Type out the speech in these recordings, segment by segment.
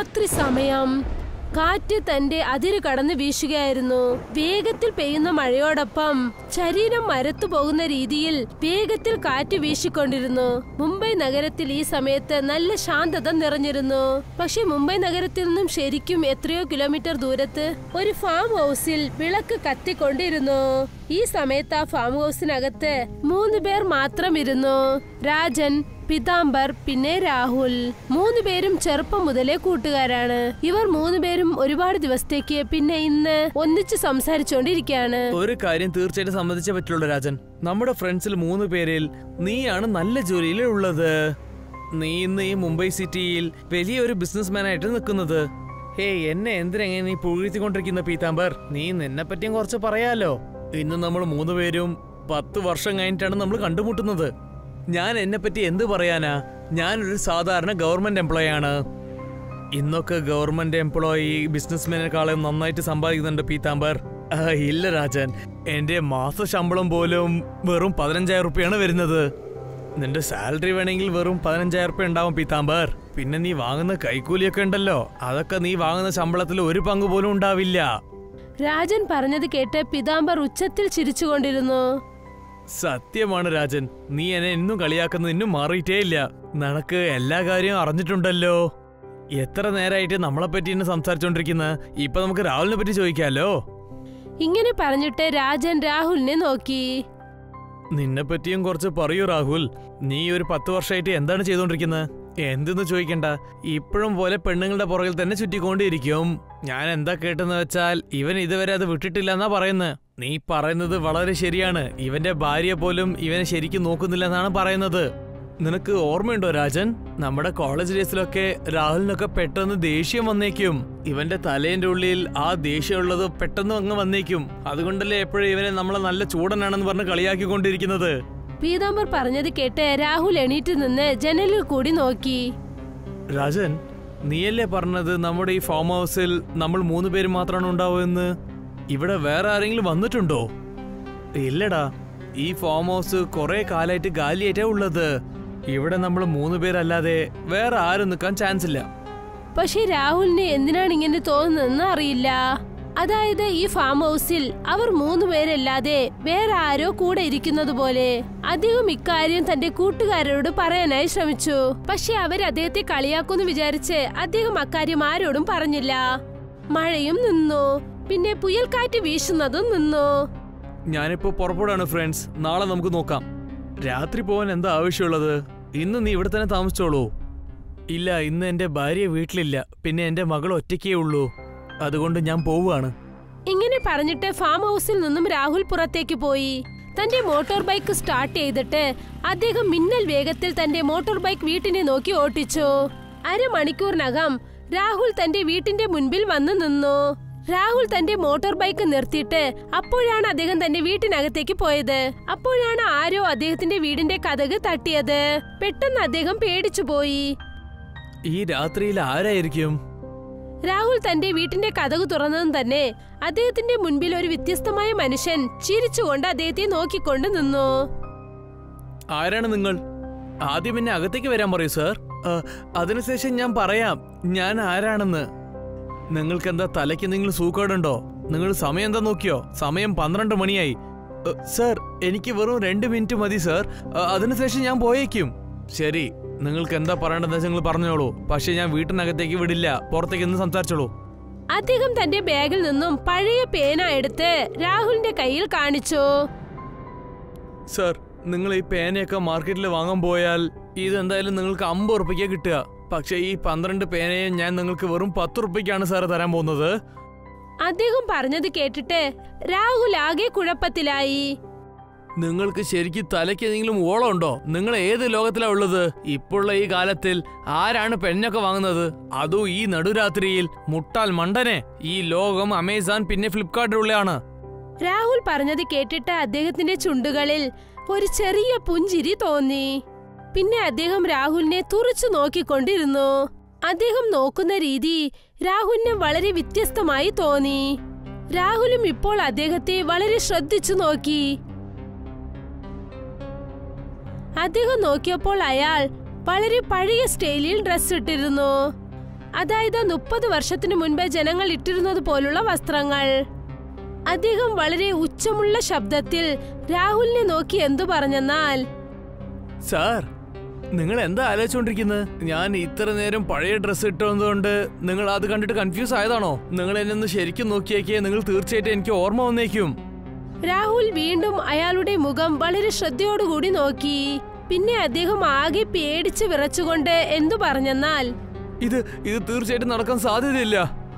രാത്രി സമയം കാറ്റ് തന്റെ അതിര് കടന്ന് വീശുകയായിരുന്നു വേഗത്തിൽ പെയ്യുന്ന മഴയോടൊപ്പം ശരീരം മരത്തു പോകുന്ന രീതിയിൽ വേഗത്തിൽ കാറ്റ് വീശിക്കൊണ്ടിരുന്നു മുംബൈ നഗരത്തിൽ ഈ സമയത്ത് നല്ല ശാന്തത നിറഞ്ഞിരുന്നു പക്ഷെ മുംബൈ നഗരത്തിൽ നിന്നും ശരിക്കും എത്രയോ കിലോമീറ്റർ ദൂരത്ത് ഒരു ഫാം ഹൗസിൽ വിളക്ക് കത്തിക്കൊണ്ടിരുന്നു ഈ സമയത്ത് ആ ഫാം ഹൗസിനകത്ത് മൂന്ന് പേർ മാത്രം ഇരുന്നു രാജൻ പിതാംബർ പിന്നെ രാഹുൽ മൂന്ന് പേരും ചെറുപ്പം മുതലേ കൂട്ടുകാരാണ് ഇവർ മൂന്ന് പേരും ഒരുപാട് ദിവസത്തേക്ക് പിന്നെ ഇന്ന് ഒന്നിച്ച് സംസാരിച്ചുകൊണ്ടിരിക്കുകയാണ് ഒരു കാര്യം തീർച്ചയായിട്ടും സമ്മതിച്ചേ പറ്റുള്ളൂ രാജൻ നമ്മുടെ ഫ്രണ്ട്സിൽ മൂന്ന് പേരിൽ നീയാണ് നല്ല ജോലിയിൽ ഉള്ളത് നീ ഇന്ന് ഈ മുംബൈ സിറ്റിയിൽ വലിയൊരു ബിസിനസ്മാൻ ആയിട്ട് നിൽക്കുന്നത് ഹേയ് എന്നെ എന്തിനെങ്ങനെ നീ പുകഴ്ത്തിക്കൊണ്ടിരിക്കുന്ന പീതാംബർ നീ നിന്നെ പറ്റിയും കുറച്ച് പറയാലോ ഇന്ന് നമ്മൾ മൂന്ന് പേരും പത്ത് വർഷം കഴിഞ്ഞിട്ടാണ് നമ്മൾ കണ്ടുമുട്ടുന്നത് ഞാൻ എന്നെ പറ്റി എന്ത് പറയാനാ ഞാനൊരു സാധാരണ ഗവൺമെന്റ് എംപ്ലോയി ആണ് ഇന്നൊക്കെ ഗവൺമെന്റ് എംപ്ലോയി ബിസിനസ്മാനേക്കാളും നന്നായിട്ട് സമ്പാദിക്കുന്നുണ്ട് പീതാംബർ ആ, ഇല്ല രാജൻ എന്റെ മാസ ശമ്പളം പോലും വെറും പതിനഞ്ചായിരം റുപ്യാണ് വരുന്നത് നിന്റെ സാലറി വേണമെങ്കിൽ വെറും പതിനഞ്ചായിരം റുപ്യ ഉണ്ടാവും പീതാംബർ പിന്നെ നീ വാങ്ങുന്ന കൈക്കൂലിയൊക്കെ ഉണ്ടല്ലോ അതൊക്കെ നീ വാങ്ങുന്ന ശമ്പളത്തിൽ ഒരു പങ്ക് പോലും ഉണ്ടാവില്ല രാജൻ പറഞ്ഞത് കേട്ട് പിതാംബർ ഉച്ചത്തിൽ ചിരിച്ചുകൊണ്ടിരുന്നു സത്യമാണ് രാജൻ നീ എന്നെ ഇന്നും കളിയാക്കുന്നത് ഇന്നും മാറിയിട്ടേ ഇല്ല നിനക്ക് എല്ലാ കാര്യവും അറിഞ്ഞിട്ടുണ്ടല്ലോ എത്ര നേരായിട്ട് നമ്മളെ പറ്റി ഇന്ന് സംസാരിച്ചോണ്ടിരിക്കുന്നത് ഇപ്പൊ നമുക്ക് രാഹുലിനെ പറ്റി ചോദിക്കാലോ ഇങ്ങനെ പറഞ്ഞിട്ട് രാജൻ രാഹുലിനെ നോക്കി നിന്നെ പറ്റിയും കുറച്ച് പറയൂ രാഹുൽ നീ ഒരു പത്ത് വർഷമായിട്ട് എന്താണ് ചെയ്തോണ്ടിരിക്കുന്നത് എന്തെന്ന് ചോദിക്കണ്ട ഇപ്പോഴും പോലെ പെണ്ണുങ്ങളുടെ പുറകിൽ തന്നെ ചുറ്റിക്കൊണ്ടിരിക്കും ഞാൻ എന്താ കേട്ടെന്ന് വെച്ചാൽ ഇവൻ ഇതുവരെ അത് വിട്ടിട്ടില്ല എന്നാ പറയുന്നത് നീ പറയുന്നത് വളരെ ശരിയാണ് ഇവന്റെ ഭാര്യ പോലും ഇവനെ ശരിക്കും നോക്കുന്നില്ല എന്നാണ് പറയുന്നത് നിനക്ക് ഓർമ്മയുണ്ടോ രാജൻ നമ്മുടെ കോളേജ് ഡേയ്സിലൊക്കെ രാഹുലിനൊക്കെ പെട്ടെന്ന് ദേഷ്യം വന്നേക്കും ഇവന്റെ തലേന്റെ ഉള്ളിൽ ആ ദേഷ്യമുള്ളത് പെട്ടെന്ന് അങ്ങ് വന്നേക്കും അതുകൊണ്ടല്ലേ എപ്പോഴും ഇവനെ നമ്മളെ നല്ല ചൂടനാണെന്ന് പറഞ്ഞ് കളിയാക്കിക്കൊണ്ടിരിക്കുന്നത് പീതാംബർ പറഞ്ഞത് കേട്ട് രാഹുൽ എണീറ്റ് നിന്ന് ജനലിൽ കൂടി നോക്കി രാജൻ നീയല്ലേ പറഞ്ഞത് നമ്മുടെ ഈ ഫാം ഹൗസിൽ നമ്മൾ മൂന്ന് പേര് മാത്രമാണ് ഉണ്ടാവുമെന്ന് ഇവിടെ വേറെ ആരെങ്കിലും വന്നിട്ടുണ്ടോ ഇല്ലടാ ഈ ഫാം ഹൗസ് കുറെ കാലായിട്ട് ഗാലിയായിട്ടാ ഉള്ളത് ഇവിടെ നമ്മൾ മൂന്ന് പേരല്ലാതെ വേറെ ആരും നിൽക്കാൻ ചാൻസ് ഇല്ല പക്ഷെ രാഹുലിന് എന്തിനാണ് ഇങ്ങനെ തോന്നുന്നതെന്ന് അറിയില്ല അതായത് ഈ ഫാം ഹൗസിൽ അവർ മൂന്ന് പേരല്ലാതെ വേറെ ആരോ കൂടെ ഇരിക്കുന്നത് പോലെ അദ്ദേഹം ഇക്കാര്യം തന്റെ കൂട്ടുകാരോട് പറയാനായി ശ്രമിച്ചു പക്ഷെ അവർ അദ്ദേഹത്തെ കളിയാക്കുമെന്ന് വിചാരിച്ച് അദ്ദേഹം അക്കാര്യം ആരോടും പറഞ്ഞില്ല മഴയും നിന്നു പിന്നെ പുയൽക്കാറ്റ് വീശുന്നതും നിന്നു ഞാനിപ്പോ പുറപ്പെടാണ് ഫ്രണ്ട്സ് നാളെ നമുക്ക് നോക്കാം രാത്രി പോവാൻ എന്താ ആവശ്യമുള്ളത് ഇന്ന് നീ ഇവിടെ തന്നെ താമസിച്ചോളൂ ഇല്ല ഇന്ന് എന്റെ ഭാര്യ വീട്ടിലില്ല പിന്നെ എന്റെ മകൾ ഒറ്റയ്ക്കേ ഉള്ളൂ അതുകൊണ്ട് ഞാൻ പോവുകയാണ് ഇങ്ങനെ പറഞ്ഞിട്ട് ഫാം ഹൗസിൽ നിന്നും രാഹുൽ പുറത്തേക്ക് പോയി തന്റെ മോട്ടോർ ബൈക്ക് സ്റ്റാർട്ട് ചെയ്തിട്ട് അദ്ദേഹം മിന്നൽ വേഗത്തിൽ തന്റെ മോട്ടോർ ബൈക്ക് വീട്ടിനെ നോക്കി ഓട്ടിച്ചു അരമണിക്കൂറിനകം രാഹുൽ തന്റെ വീട്ടിന്റെ മുൻപിൽ വന്നു നിന്നു രാഹുൽ തന്റെ മോട്ടോർ ബൈക്ക് നിർത്തിയിട്ട് അപ്പോഴാണ് അദ്ദേഹം തന്റെ വീട്ടിനകത്തേക്ക് പോയത് അപ്പോഴാണ് ആരോ അദ്ദേഹത്തിന്റെ വീടിന്റെ കഥക് തട്ടിയത് പെട്ടെന്ന് അദ്ദേഹം പേടിച്ചു പോയി ഈ രാത്രിയിൽ ആരായിരിക്കും രാഹുൽ തന്റെ വീട്ടിന്റെ കഥകു തുറന്നതും തന്നെ അദ്ദേഹത്തിന്റെ മുൻപിൽ ഒരു വ്യത്യസ്തമായ മനുഷ്യൻ ചിരിച്ചുകൊണ്ട് അദ്ദേഹത്തെ നോക്കിക്കൊണ്ട് നിന്നു ആരാണ് നിങ്ങൾ ആദ്യം എന്നെ അകത്തേക്ക് വരാൻ പറയൂ സാർ ആ, അതിനുശേഷം ഞാൻ പറയാം ഞാൻ ആരാണെന്ന് നിങ്ങൾക്ക് എന്താ തലയ്ക്ക് നിങ്ങൾ സൂക്കേടുണ്ടോ നിങ്ങൾ സമയം എന്താ നോക്കിയോ സമയം പന്ത്രണ്ട് മണിയായി ഏ, സാർ എനിക്ക് വെറും രണ്ട് മിനിറ്റ് മതി സാർ ആ, അതിനുശേഷം ഞാൻ പോയേക്കും ശരി നിങ്ങൾക്ക് എന്താ പറയേണ്ടതെന്ന് വെച്ചാൽ നിങ്ങൾ പറഞ്ഞോളൂ പക്ഷെ ഞാൻ വീട്ടിനകത്തേക്ക് വിടില്ല പുറത്തേക്ക് നിന്ന് സംസാരിച്ചോളൂ അദ്ദേഹം തന്റെ ബാഗിൽ നിന്നും പഴയ പേന എടുത്ത് രാഹുലിന്റെ കയ്യിൽ കാണിച്ചു സാർ നിങ്ങൾ ഈ പേനയൊക്കെ മാർക്കറ്റിൽ വാങ്ങാൻ പോയാൽ ഇതെന്തായാലും നിങ്ങൾക്ക് അമ്പത് ഉറുപ്പിക്ക കിട്ടുക പക്ഷേ ഈ പന്ത്രണ്ട് പേനയെ ഞാൻ നിങ്ങൾക്ക് വെറും പത്ത് ഉറുപ്പിക്കാണ് സാർ തരാൻ പോകുന്നത് അദ്ദേഹം പറഞ്ഞത് കേട്ടിട്ട് രാഹുൽ ആകെ കുഴപ്പത്തിലായി നിങ്ങൾക്ക് ശരിക്കും തലയ്ക്ക് എന്തെങ്കിലും ഓളം ഉണ്ടോ നിങ്ങൾ ഏത് ലോകത്തിലാ ഉള്ളത് ഇപ്പോഴുള്ള ഈ കാലത്തിൽ ആരാണ് പെണ്ണൊക്കെ വാങ്ങുന്നത് അതും ഈ നടുരാത്രിയിൽ മുട്ടാൽ മണ്ടനെ ഈ ലോകം അമേസാൻ പിന്നെ ഫ്ലിപ്കാർട്ടിലുള്ളതാണ് രാഹുൽ പറഞ്ഞത് കേട്ടിട്ട് അദ്ദേഹത്തിന്റെ ചുണ്ടുകളിൽ ഒരു ചെറിയ പുഞ്ചിരി തോന്നി പിന്നെ അദ്ദേഹം രാഹുലിനെ തുറച്ചു നോക്കിക്കൊണ്ടിരുന്നു അദ്ദേഹം നോക്കുന്ന രീതി രാഹുലിന് വളരെ വ്യത്യസ്തമായി തോന്നി രാഹുലും ഇപ്പോൾ അദ്ദേഹത്തെ വളരെ ശ്രദ്ധിച്ചു നോക്കി അദ്ദേഹം നോക്കിയപ്പോൾ അയാൾ വളരെ പഴയ സ്റ്റൈലിൽ ഡ്രസ് ഇട്ടിരുന്നു അതായത് മുപ്പത് വർഷത്തിനു മുൻപ് ജനങ്ങൾ ഇട്ടിരുന്നത് പോലുള്ള വസ്ത്രങ്ങൾ അദ്ദേഹം വളരെ ഉച്ചമുള്ള ശബ്ദത്തിൽ രാഹുലിനെ നോക്കി എന്തു പറഞ്ഞെന്നാൽ സാർ നിങ്ങൾ എന്താ ആലോചിച്ചുകൊണ്ടിരിക്കുന്നത് ഞാൻ ഇത്ര നേരം പഴയ ഡ്രസ്സ് ഇട്ടതുകൊണ്ട് നിങ്ങൾ അത് കണ്ടിട്ട് കൺഫ്യൂസ് ആയതാണോ നിങ്ങൾ എന്നെ ഒന്ന് ശരിക്കും നോക്കിയേക്കേ നിങ്ങൾ തീർച്ചയായിട്ടും എനിക്ക് ഓർമ്മ വന്നേക്കും രാഹുൽ വീണ്ടും അയാളുടെ മുഖം വളരെ ശ്രദ്ധയോടുകൂടി നോക്കി പിന്നെ അദ്ദേഹം ആകെ പേടിച്ച് വിറച്ചുകൊണ്ട് എന്തു പറഞ്ഞെന്നാൽ ഇത് ഇത് തീർച്ചയായിട്ടും നടക്കാൻ സാധ്യതയില്ല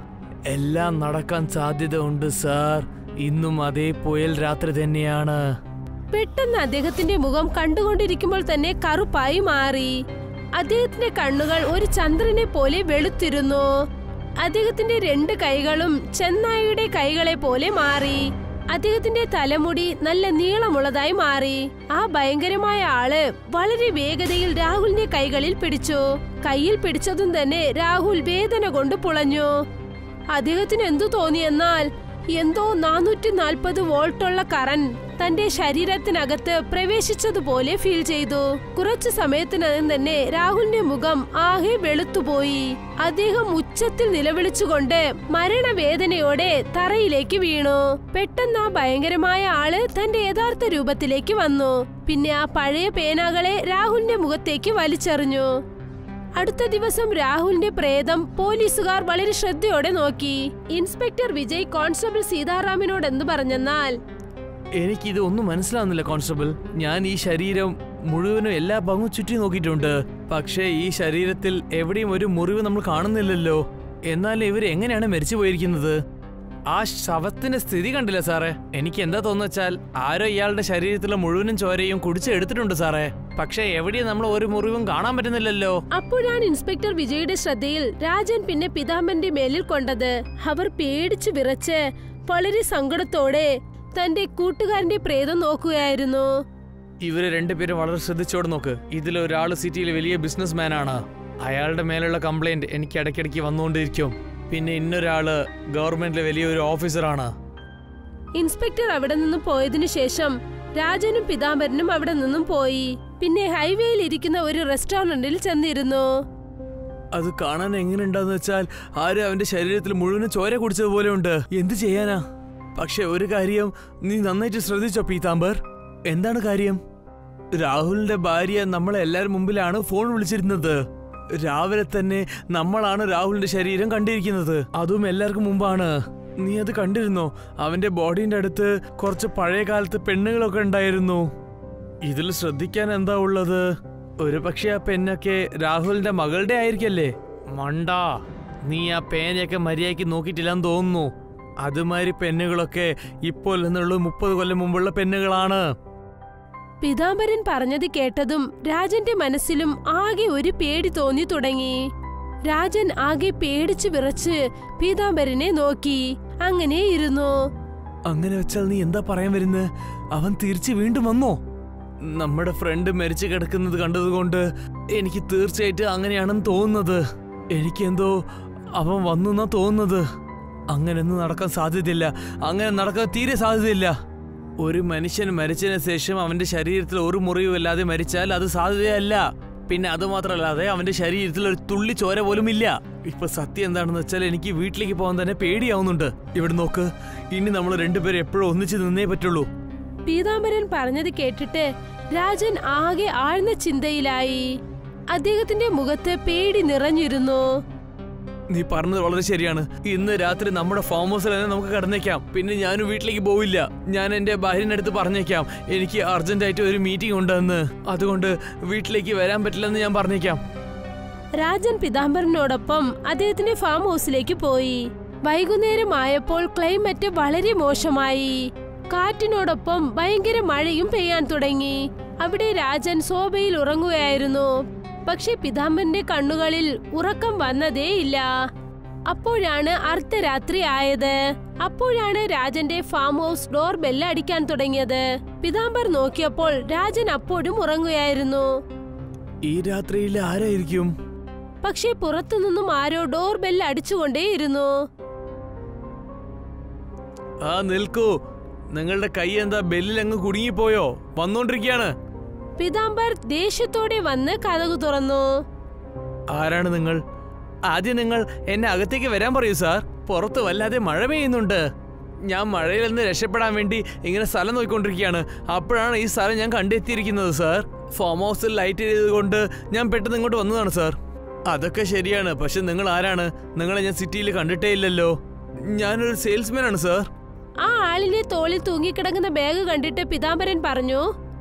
എല്ലാം നടക്കാൻ സാധ്യത ഉണ്ട് സാർ ഇന്നും അതേ പുയൽ രാത്രി തന്നെയാണ് പെട്ടെന്ന് അദ്ദേഹത്തിന്റെ മുഖം കണ്ടുകൊണ്ടിരിക്കുമ്പോൾ തന്നെ കറുപ്പായി മാറി അദ്ദേഹത്തിന്റെ കണ്ണുകൾ ഒരു ചന്ദ്രനെ പോലെ വെളുത്തിരുന്നു അദ്ദേഹത്തിന്റെ രണ്ട് കൈകളും ചെന്നായിയുടെ കൈകളെ പോലെ മാറി അദ്ദേഹത്തിന്റെ തലമുടി നല്ല നീളമുള്ളതായി മാറി ആ ഭയങ്കരമായ ആള് വളരെ വേഗതയിൽ രാഹുലിന്റെ കൈകളിൽ പിടിച്ചു കയ്യിൽ പിടിച്ചതും തന്നെ രാഹുൽ വേദന കൊണ്ട് പുളഞ്ഞു അദ്ദേഹത്തിന് എന്തു തോന്നിയെന്നാൽ എന്തോ നാനൂറ്റി നാൽപ്പത് വോൾട്ടുള്ള കറന്റ് തന്റെ ശരീരത്തിനകത്ത് പ്രവേശിച്ചതുപോലെ ഫീൽ ചെയ്തു കുറച്ചു സമയത്തിനകം തന്നെ രാഹുലിന്റെ മുഖം ആകെ വെളുത്തുപോയി അദ്ദേഹം ഉച്ചത്തിൽ നിലവിളിച്ചുകൊണ്ട് മരണവേദനയോടെ തറയിലേക്ക് വീണു പെട്ടെന്ന് ആ ഭയങ്കരമായ ആള് തന്റെ യഥാർത്ഥ രൂപത്തിലേക്ക് വന്നു പിന്നെ ആ പഴയ പേനാകളെ രാഹുലിന്റെ മുഖത്തേക്ക് വലിച്ചെറിഞ്ഞു അടുത്ത ദിവസം രാഹുലിന്റെ പ്രേതം പോലീസുകാർ വളരെ ശ്രദ്ധയോടെ നോക്കി ഇൻസ്പെക്ടർ വിജയ് കോൺസ്റ്റബിൾ സീതാറാമിനോട് എന്തു പറഞ്ഞെന്നാൽ എനിക്കിത് ഒന്നും മനസ്സിലാവുന്നില്ല കോൺസ്റ്റബിൾ ഞാൻ ഈ ശരീരം മുഴുവനും എല്ലാ ഭാഗവും ചുറ്റി നോക്കിയിട്ടുണ്ട് പക്ഷേ ഈ ശരീരത്തിൽ എവിടെയും ഒരു മുറിവ് നമ്മൾ കാണുന്നില്ലല്ലോ എന്നാൽ ഇവർ എങ്ങനെയാണ് മരിച്ചു പോയിരിക്കുന്നത് ആ ശവത്തിന്റെ സ്ഥിതി കണ്ടില്ല സാറേ എനിക്ക് എന്താ തോന്നുവെച്ചാൽ ആരോ ഇയാളുടെ ശരീരത്തിലെ മുഴുവനും ചോരയും കുടിച്ചെടുത്തിട്ടുണ്ട് സാറേ പക്ഷേ എവിടെയും നമ്മൾ ഒരു മുറിവും കാണാൻ പറ്റുന്നില്ലല്ലോ അപ്പോഴാണ് ഇൻസ്പെക്ടർ വിജയുടെ ശ്രദ്ധയിൽ രാജൻ പിന്നെ പിതാമ്പന്റെ മേലിൽ കൊണ്ടത് അവർ പേടിച്ചു വിറച്ച് വളരെ സങ്കടത്തോടെ തന്റെ കൂട്ടുകാരന്റെ പ്രേതം നോക്കുകയായിരുന്നു ഇവര് രണ്ടുപേരും വളരെ ശ്രദ്ധിച്ചോട് നോക്ക് ഇതിലൊരാൾ സിറ്റിയിൽ വലിയ ബിസിനസ് ആണ് അയാളുടെ മേലുള്ള കംപ്ലൈന്റ് എനിക്ക് ഇടയ്ക്കിടയ്ക്ക് വന്നുകൊണ്ടിരിക്കും പിന്നെ ഇന്നൊരാള് ഗവൺമെന്റിലെ വലിയൊരു ഓഫീസറാണ് ഇൻസ്പെക്ടർ അവിടെ നിന്നും പോയതിനു ശേഷം രാജനും പിതാംബരനും അവിടെ നിന്നും പോയി പിന്നെ ഹൈവേയിൽ ഇരിക്കുന്ന ഒരു റെസ്റ്റോറന്റിൽ ചെന്നിരുന്നു അത് കാണാൻ എങ്ങനെയുണ്ടെന്ന് വെച്ചാൽ ആരും അവന്റെ ശരീരത്തിൽ മുഴുവനും ചോര കുടിച്ചതുപോലെ ഉണ്ട് എന്ത് ചെയ്യാനാ പക്ഷെ ഒരു കാര്യം നീ നന്നായിട്ട് ശ്രദ്ധിച്ചോ പീതാംബർ എന്താണ് കാര്യം രാഹുലിന്റെ ഭാര്യ നമ്മളെ എല്ലാരും മുമ്പിലാണ് ഫോൺ വിളിച്ചിരുന്നത് രാവിലെ തന്നെ നമ്മളാണ് രാഹുലിന്റെ ശരീരം കണ്ടിരിക്കുന്നത് അതും എല്ലാവർക്കും മുമ്പാണ് നീ അത് കണ്ടിരുന്നോ അവന്റെ ബോഡീന്റെ അടുത്ത് കുറച്ച് പഴയ കാലത്ത് പെണ്ണുങ്ങളൊക്കെ ഉണ്ടായിരുന്നു ഇതിൽ ശ്രദ്ധിക്കാൻ എന്താ ഉള്ളത് ഒരു പക്ഷെ ആ പെണ്ണൊക്കെ രാഹുലിന്റെ മകളുടെ ആയിരിക്കല്ലേ മണ്ടാ നീ ആ പേനയൊക്കെ മര്യാദയ്ക്ക് നോക്കിയിട്ടില്ലെന്ന് തോന്നുന്നു അതുമാതിരി പെണ്ണുകളൊക്കെ ഇപ്പോൾ നിന്നുള്ള മുപ്പത് കൊല്ലം മുമ്പുള്ള പെണ്ണുകളാണ് പിതാംബരൻ പറഞ്ഞത് കേട്ടതും രാജന്റെ മനസ്സിലും ആകെ ഒരു പേടി തോന്നി തുടങ്ങി രാജൻ ആകെ പേടിച്ചു വിറച്ച് പീതാംബരനെ നോക്കി അങ്ങനെ ഇരുന്നു അങ്ങനെ വെച്ചാൽ നീ എന്താ പറയാൻ വരുന്നത് അവൻ തിരിച്ച് വീണ്ടും വന്നോ നമ്മുടെ ഫ്രണ്ട് മരിച്ചു കിടക്കുന്നത് കണ്ടതുകൊണ്ട് എനിക്ക് തീർച്ചയായിട്ടും അങ്ങനെയാണെന്ന് തോന്നുന്നത് എനിക്കെന്തോ അവൻ വന്നു എന്നാ തോന്നുന്നത് അങ്ങനെയൊന്നും നടക്കാൻ സാധ്യതയില്ല അങ്ങനെ നടക്കാൻ തീരെ സാധ്യതയില്ല ഒരു മനുഷ്യൻ മരിച്ചതിന് ശേഷം അവന്റെ ശരീരത്തിൽ ഒരു മുറിവുമില്ലാതെ മരിച്ചാൽ അത് സാധ്യതയല്ല പിന്നെ അത് മാത്രമല്ലാതെ അവന്റെ ശരീരത്തിൽ ഒരു തുള്ളി ചോര പോലും ഇല്ല ഇപ്പൊ സത്യം എന്താണെന്ന് വെച്ചാൽ എനിക്ക് വീട്ടിലേക്ക് പോകാൻ തന്നെ പേടിയാവുന്നുണ്ട് ഇവിടെ നോക്ക് ഇനി നമ്മൾ രണ്ടുപേരും എപ്പോഴും ഒന്നിച്ച് നിന്നേ പറ്റുള്ളൂ പീതാംബരൻ പറഞ്ഞത് കേട്ടിട്ട് രാജൻ ആകെ ആഴ്ന്ന ചിന്തയിലായി അദ്ദേഹത്തിന്റെ മുഖത്ത് പേടി നിറഞ്ഞിരുന്നു നീ പറഞ്ഞത് വളരെ ശരിയാണ് ഇന്ന് രാത്രി നമ്മുടെ ഫാം ഹൗസിൽ തന്നെ നമുക്ക് കിടന്നേക്കാം പിന്നെ ഞാനും വീട്ടിലേക്ക് പോവില്ല ഞാൻ എന്റെ ഭാര്യൻ്റെ അടുത്ത് പറഞ്ഞേക്കാം എനിക്ക് അർജന്റായിട്ട് ഒരു മീറ്റിംഗ് ഉണ്ടെന്ന് അതുകൊണ്ട് വീട്ടിലേക്ക് വരാൻ പറ്റില്ലെന്ന് ഞാൻ പറഞ്ഞേക്കാം രാജൻ പിതാംബരനോടൊപ്പം അദ്ദേഹത്തിന്റെ ഫാം ഹൗസിലേക്ക് പോയി വൈകുന്നേരമായപ്പോൾ ക്ലൈമറ്റ് വളരെ മോശമായി കാറ്റിനോടൊപ്പം ഭയങ്കര മഴയും പെയ്യാൻ തുടങ്ങി അവിടെ രാജൻ ശോഭയിൽ ഉറങ്ങുകയായിരുന്നു പക്ഷെ പിതാംബരന്റെ കണ്ണുകളിൽ ഉറക്കം വന്നതേയില്ല അപ്പോഴാണ് അർദ്ധരാത്രി ആയത് അപ്പോഴാണ് രാജന്റെ ഫാം ഹൗസ് ഡോർ ബെല്ല് അടിക്കാൻ തുടങ്ങിയത് പിതാംബർ നോക്കിയപ്പോൾ രാജൻ അപ്പോഴും ഉറങ്ങുകയായിരുന്നു ഈ രാത്രിയിൽ ആരായിരിക്കും പക്ഷേ പുറത്തുനിന്നും ആരോ ഡോർ ബെല്ല് അടിച്ചുകൊണ്ടേയിരുന്നു ആ നിൽക്കൂ നിങ്ങളുടെ കൈ എന്താ ബെല്ലിൽ അങ്ങ് കുടുങ്ങിപ്പോയോ വന്നോണ്ടിരിക്കുകയാണ് പിതാംബർ ദേഷ്യത്തോടെ വന്ന് കഥകു തുറന്നു ആരാണ് നിങ്ങൾ ആദ്യം നിങ്ങൾ എന്നെ അകത്തേക്ക് വരാൻ പറയൂ സാർ പുറത്ത് വല്ലാതെ മഴ പെയ്യുന്നുണ്ട് ഞാൻ മഴയിൽ നിന്ന് രക്ഷപ്പെടാൻ വേണ്ടി ഇങ്ങനെ സ്ഥലം നോക്കിക്കൊണ്ടിരിക്കുകയാണ് അപ്പോഴാണ് ഈ സ്ഥലം ഞാൻ കണ്ടെത്തിയിരിക്കുന്നത് സാർ ഫാം ഹൗസിൽ ലൈറ്റ് ചെയ്തുകൊണ്ട് ഞാൻ പെട്ടെന്ന് ഇങ്ങോട്ട് വന്നതാണ് സാർ അതൊക്കെ ശരിയാണ് പക്ഷെ നിങ്ങൾ ആരാണ് നിങ്ങളെ ഞാൻ സിറ്റിയിൽ കണ്ടിട്ടേ ഇല്ലല്ലോ ഞാനൊരു സെയിൽസ്മാൻ ആണ് സാർ ആ ആളിനെ തോളിൽ തൂങ്ങിക്കിടങ്ങുന്ന ബാഗ് കണ്ടിട്ട് പിതാംബരൻ പറഞ്ഞു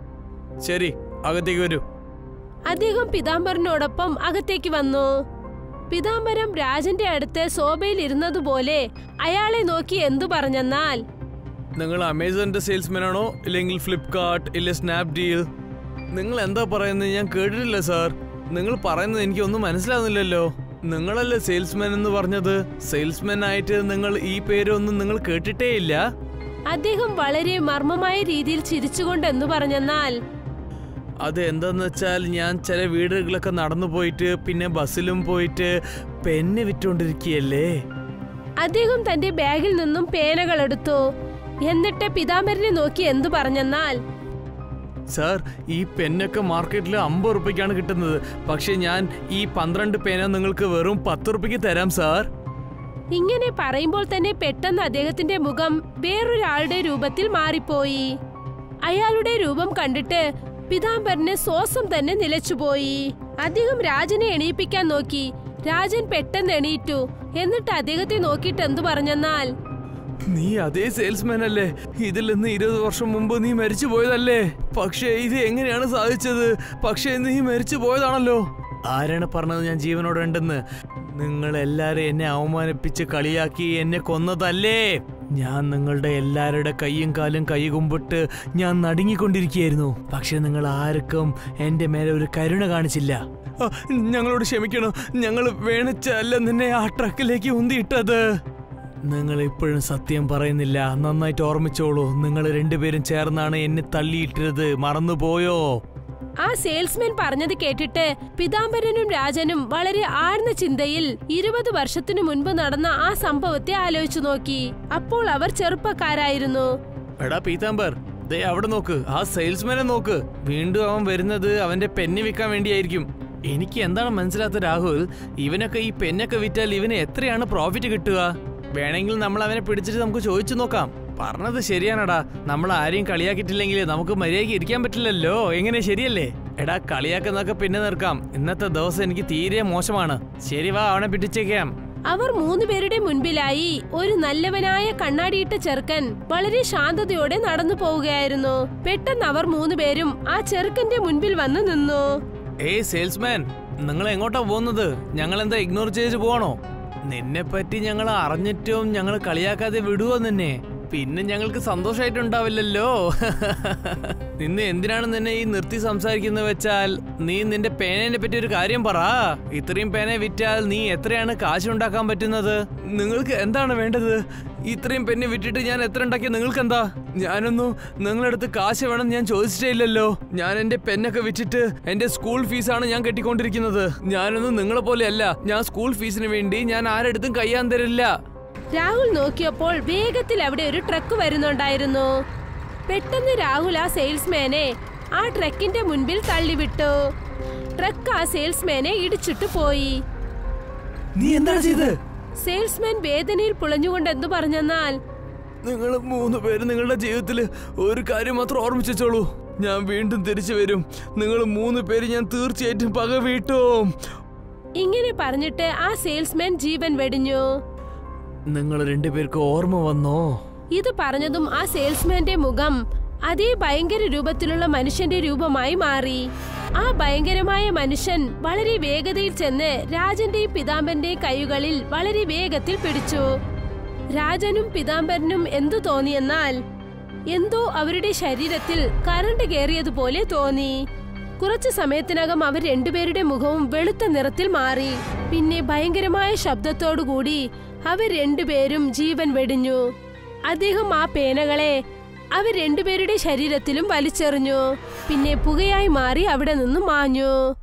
ശരി അകത്തേക്ക് വരൂ അദ്ദേഹം പിതാംബരനോടൊപ്പം അകത്തേക്ക് വന്നു പിതാംബരം രാജന്റെ അടുത്ത് സോബയിൽ ഇരുന്നതുപോലെ അയാളെ നോക്കി എന്തു പറഞ്ഞെന്നാൽ നിങ്ങൾ അമേസോണിന്റെ സെയിൽസ്മാൻ ആണോ ഇല്ലെങ്കിൽ ഫ്ലിപ്കാർട്ട് ഇല്ല സ്നാപ്ഡീൽ നിങ്ങൾ എന്താ പറയുന്നത് ഞാൻ കേട്ടിട്ടില്ല സാർ നിങ്ങൾ പറയുന്നത് എനിക്ക് ഒന്നും മനസ്സിലാവുന്നില്ലല്ലോ നിങ്ങളല്ലേ സെയിൽസ്മാൻ എന്ന് പറഞ്ഞത് സെയിൽസ്മാൻ ആയിട്ട് നിങ്ങൾ ഈ പേരൊന്നും നിങ്ങൾ കേട്ടിട്ടേ ഇല്ല അദ്ദേഹം വളരെ മർമ്മമായ രീതിയിൽ ചിരിച്ചുകൊണ്ട് എന്തു പറഞ്ഞെന്നാൽ അത് എന്താന്ന് വെച്ചാൽ ഞാൻ ചില വീടുകളൊക്കെ നടന്നു പോയിട്ട് പിന്നെ ബസ്സിലും പോയിട്ട് പെന്ന് വിറ്റുകൊണ്ടിരിക്കുകയല്ലേ അദ്ദേഹം തന്റെ ബാഗിൽ നിന്നും പേനകൾ എടുത്തു എന്നിട്ട് പിതാംബരനെ നോക്കി എന്തു പറഞ്ഞെന്നാൽ സാർ ഈ പെന്നൊക്കെ മാർക്കറ്റിൽ അമ്പത് റുപ്യക്കാണ് കിട്ടുന്നത് പക്ഷെ ഞാൻ ഈ പന്ത്രണ്ട് പേന നിങ്ങൾക്ക് വെറും പത്ത് റുപ്യക്ക് തരാം സാർ ഇങ്ങനെ പറയുമ്പോൾ തന്നെ പെട്ടെന്ന് അദ്ദേഹത്തിന്റെ മുഖം വേറൊരാളുടെ രൂപത്തിൽ മാറിപ്പോയി അയാളുടെ രൂപം കണ്ടിട്ട് പിതാംബരന് ശ്വാസം തന്നെ നിലച്ചുപോയി അദ്ദേഹം രാജനെ എണീപ്പിക്കാൻ നോക്കി രാജൻ പെട്ടെന്ന് എണീറ്റു എന്നിട്ട് അദ്ദേഹത്തെ നോക്കിയിട്ട് എന്തു പറഞ്ഞെന്നാൽ നീ അതേ സെയിൽസ്മാൻ അല്ലേ ഇതിൽ നിന്ന് ഇരുപത് വർഷം മുമ്പ് നീ മരിച്ചു പോയതല്ലേ പക്ഷേ ഇത് എങ്ങനെയാണ് സാധിച്ചത് പക്ഷേ നീ മരിച്ചു പോയതാണല്ലോ ആരാണ് പറഞ്ഞത് ഞാൻ ജീവനോടെ ഉണ്ടെന്ന് നിങ്ങൾ എല്ലാരും എന്നെ അവമാനിപ്പിച്ച് കളിയാക്കി എന്നെ കൊന്നതല്ലേ ഞാൻ നിങ്ങളുടെ എല്ലാവരുടെ കൈയും കാലും കൈ കുമ്പിട്ട് ഞാൻ നടുങ്ങിക്കൊണ്ടിരിക്കുകയായിരുന്നു പക്ഷെ നിങ്ങൾ ആർക്കും എന്റെ മേലെ ഒരു കരുണ കാണിച്ചില്ല ആ, ഞങ്ങളോട് ക്ഷമിക്കണം ഞങ്ങൾ വേണിച്ചല്ല നിന്നെ ആ ട്രക്കിലേക്ക് ഉന്തിയിട്ടത് നിങ്ങൾ ഇപ്പോഴും സത്യം പറയുന്നില്ല നന്നായിട്ട് ഓർമ്മിച്ചോളൂ നിങ്ങൾ രണ്ടുപേരും ചേർന്നാണ് എന്നെ തള്ളിയിട്ടത് മറന്നുപോയോ ആ സെയിൽസ്മാൻ പറഞ്ഞത് കേട്ടിട്ട് പിതാംബരനും രാജനും വളരെ ആഴ്ന്ന ചിന്തയിൽ ഇരുപത് വർഷത്തിനു മുൻപ് നടന്ന ആ സംഭവത്തെ ആലോചിച്ചു നോക്കി അപ്പോൾ അവർ ചെറുപ്പക്കാരായിരുന്നു എടാ പീതാംബർ ദേ അവിടെ നോക്ക് ആ സെയിൽസ്മാനെ നോക്ക് വീണ്ടും അവൻ വരുന്നത് അവന്റെ പെന്ന് വിൽക്കാൻ വേണ്ടിയായിരിക്കും എനിക്ക് എന്താണ് മനസ്സിലാത്ത രാഹുൽ ഇവനൊക്കെ ഈ പെന്നൊക്കെ വിറ്റാൽ ഇവന് എത്രയാണ് പ്രോഫിറ്റ് കിട്ടുക വേണമെങ്കിൽ നമ്മൾ അവനെ പിടിച്ചിട്ട് നമുക്ക് ചോദിച്ചു നോക്കാം പറഞ്ഞത് ശരിയാണടാ നമ്മൾ ആരെയും കളിയാക്കിയിട്ടില്ലെങ്കിൽ നമുക്ക് മര്യാദയ്ക്ക് ഇരിക്കാൻ പറ്റില്ലല്ലോ എങ്ങനെ ശരിയല്ലേ എടാ കളിയാക്കുന്നൊക്കെ പിന്നെ നിർക്കാം ഇന്നത്തെ ദിവസം എനിക്ക് തീരെ മോശമാണ് ശരി വാ അവനെ പിടിച്ചേക്കാം അവർ മൂന്നുപേരുടെ മുൻപിലായി ഒരു നല്ലവനായ കണ്ണാടിയിട്ട ചെറുക്കൻ വളരെ ശാന്തതയോടെ നടന്നു പോവുകയായിരുന്നു പെട്ടെന്ന് അവർ മൂന്നുപേരും ആ ചെറുക്കന്റെ മുൻപിൽ വന്നു നിന്നു ഏയ് സെയിൽസ്മാൻ നിങ്ങൾ എങ്ങോട്ടാ പോകുന്നത് ഞങ്ങൾ എന്താ ഇഗ്നോർ ചെയ്ത് പോവാണോ നിന്നെ പറ്റി ഞങ്ങൾ അറിഞ്ഞിട്ടും ഞങ്ങൾ കളിയാക്കാതെ വിടുവോ നിന്നെ പിന്നെ ഞങ്ങൾക്ക് സന്തോഷമായിട്ടുണ്ടാവില്ലല്ലോ നിന്നെ എന്തിനാണ് നിന്നെ ഈ നിർത്തി സംസാരിക്കുന്നത് വെച്ചാൽ നീ നിന്റെ പേനയെ പറ്റി ഒരു കാര്യം പറ ഇത്രയും പേന വിറ്റാൽ നീ എത്രയാണ് കാശ് ഉണ്ടാക്കാൻ പറ്റുന്നത് നിങ്ങൾക്ക് എന്താണ് വേണ്ടത് ഇത്രയും പെന്നെ വിറ്റിട്ട് ഞാൻ എത്ര ഉണ്ടാക്കിയ നിങ്ങൾക്ക് എന്താ ഞാനൊന്നും നിങ്ങളടുത്ത് കാശ് വേണം ഞാൻ ചോദിച്ചിട്ടേ ഇല്ലല്ലോ ഞാൻ എന്റെ പെന്നൊക്കെ വിറ്റിട്ട് എന്റെ സ്കൂൾ ഫീസാണ് ഞാൻ കെട്ടിക്കൊണ്ടിരിക്കുന്നത് ഞാനൊന്നും നിങ്ങളെ പോലെയല്ല ഞാൻ സ്കൂൾ ഫീസിന് വേണ്ടി ഞാൻ ആരെടുത്തും കയ്യാൻ തരില്ല രാഹുൽ നോക്കിയപ്പോൾ വേഗത്തിൽ അവിടെ ഒരു ട്രക്ക് വരുന്നുണ്ടായിരുന്നു പെട്ടെന്ന് രാഹുൽ ആ സെയിൽസ്മാനെ ആ ട്രക്കിന്റെ മുൻപിൽ തള്ളിവിട്ടു ട്രക്ക് ആ സെയിൽസ്മാനെ ഇടിച്ചിട്ട് പോയി നീ എന്താണ് ചെയ്തത് സെയിൽസ്മാൻ വേദനയിൽ പുളഞ്ഞുകൊണ്ട് എന്തു പറഞ്ഞെന്നാൽ നിങ്ങൾ മൂന്ന് പേര് നിങ്ങളുടെ ജീവിതത്തിൽ ഒരു കാര്യം മാത്രം ഓർമ്മിച്ചോളൂ ഞാൻ വീണ്ടും തിരിച്ചു വരും നിങ്ങൾ മൂന്ന് പേര് ഞാൻ തീർച്ചയായിട്ടും പക വീട്ടും ഇങ്ങനെ പറഞ്ഞിട്ട് ആ സെയിൽസ്മാൻ ജീവൻ വെടിഞ്ഞു നിങ്ങൾ രണ്ടുപേർക്ക് ഓർമ്മ വന്നോ ഇത് പറഞ്ഞതും ആ സെയിൽസ്മാന്റെ മുഖം അതേ ഭയങ്കര രൂപത്തിലുള്ള മനുഷ്യന്റെ രൂപമായി മാറി ആ ഭയങ്കരമായ മനുഷ്യൻ വളരെ വേഗതയിൽ ചെന്ന് രാജന്റെയും പിതാംബരന്റെയും കൈകളിൽ വളരെ വേഗത്തിൽ പിടിച്ചു രാജനും പിതാംബരനും എന്തു തോന്നിയെന്നാൽ എന്തോ അവരുടെ ശരീരത്തിൽ കറണ്ട് കയറിയതുപോലെ തോന്നി കുറച്ചു സമയത്തിനകം അവർ രണ്ടുപേരുടെ മുഖവും വെളുത്ത നിറത്തിൽ മാറി പിന്നെ ഭയങ്കരമായ ശബ്ദത്തോടുകൂടി അവർ രണ്ടുപേരും ജീവൻ വെടിഞ്ഞു അദ്ദേഹം ആ പേനകളെ അവർ രണ്ടുപേരുടെ ശരീരത്തിലും വലിച്ചെറിഞ്ഞു പിന്നെ പുകയായി മാറി അവിടെ നിന്നും മാഞ്ഞു